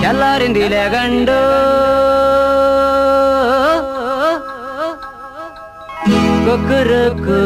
తెల్లారింది లేగండు కుక్కురుకు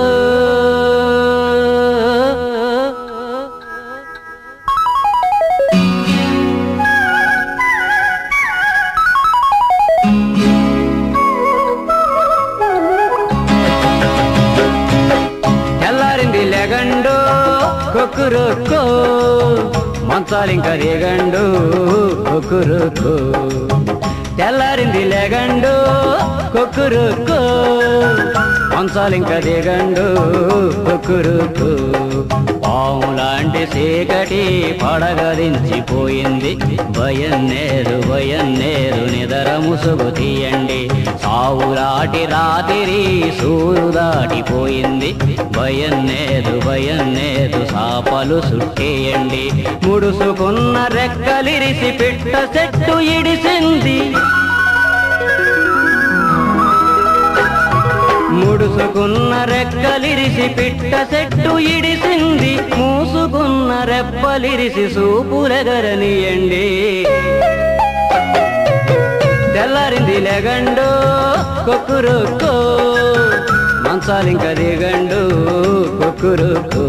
తెల్లారింది లేగండు కుక్కురుకు మంచాలింక రేగండు కుక్కురుకు తెల్లారింది లేగండు కుక్కురుకు మంచాలింక దిగండు కుక్కురుకు పాము లాంటి చీకటి పడగదించిపోయింది భయం నేరు భయం నేరు నిదర ముసుగు తీయండి సావులాటి రాతిరి సూరు దాటిపోయింది భయం నేరు భయం నేరు సాపలు సుట్టేయండి ముడుసుకున్న రెక్కలిరిసి పిట్ట చెట్టు ఇడిసింది ముడుసుకున్న రెక్కలిరిసి పిట్ట చెట్టు ఇడిసింది మూసుకున్న రెప్పలిరిసి సూపులెగరనియండి తెల్లారింది లెగండు కొక్కురుకు మంచాలింక దిగండు కొక్కురుకు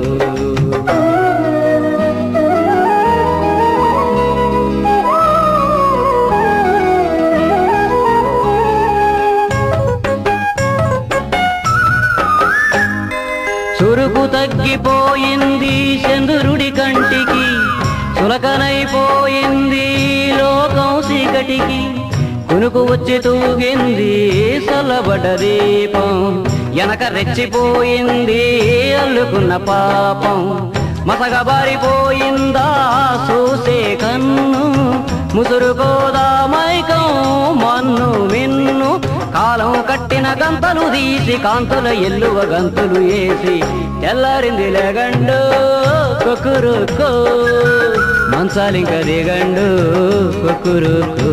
చురుకు తగ్గిపోయింది చంద్రుడి కంటికి చులకనైపోయింది లోకం చీకటికి కునుకు వచ్చి తూగింది సల్లబడ్డ దీపం వెనక రెచ్చిపోయింది అల్లుకున్న పాపం మసగబారిపోయిందా చూసే కన్ను ముసురుకోదా మైకం మన్ను మిన్ను కాలం కట్టిన గంతలు తీసి కాంతుల ఎల్లువ గంతులు వేసి తెల్లారింది లేగండు కొక్కురుకో మంచాలింక దిగండు కొక్కురుకు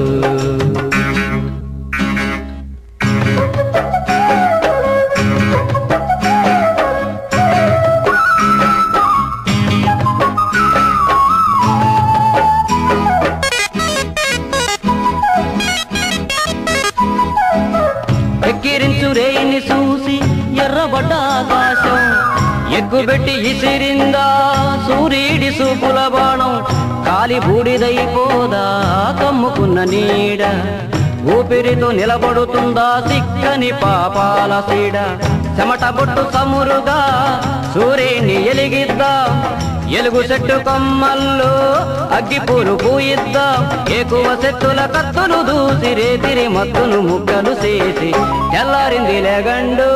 ఎక్కిరించు రేయిని చూసి ఎర్రబడ్డ ఆకాశం ఎగ్గుబెట్టి ఇసిరిందా సూర్యుడి సూపుల బాణం కాలి బూడిదైపోదా కమ్ముకున్న నీడ ఊపిరితో నిలబడుతుందా సిక్కని పాపాల సీడ చెమట బొట్టు సమురుగా సూర్యుని ఎలిగిద్దా ఎలుగు చెట్టు కొమ్మల్లో అగ్గిపూలు పూయిద్దాం ఎక్కువ చెట్టుల కత్తులు దూసి రేతిరి మత్తును ముక్కలు చేసి తెల్లారింది లేగండు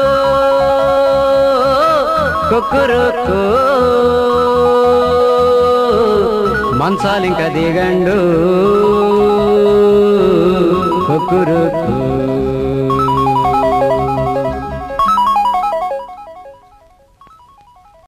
కుక్కురుకు మంచాలింక దిగండు కుక్కురుకు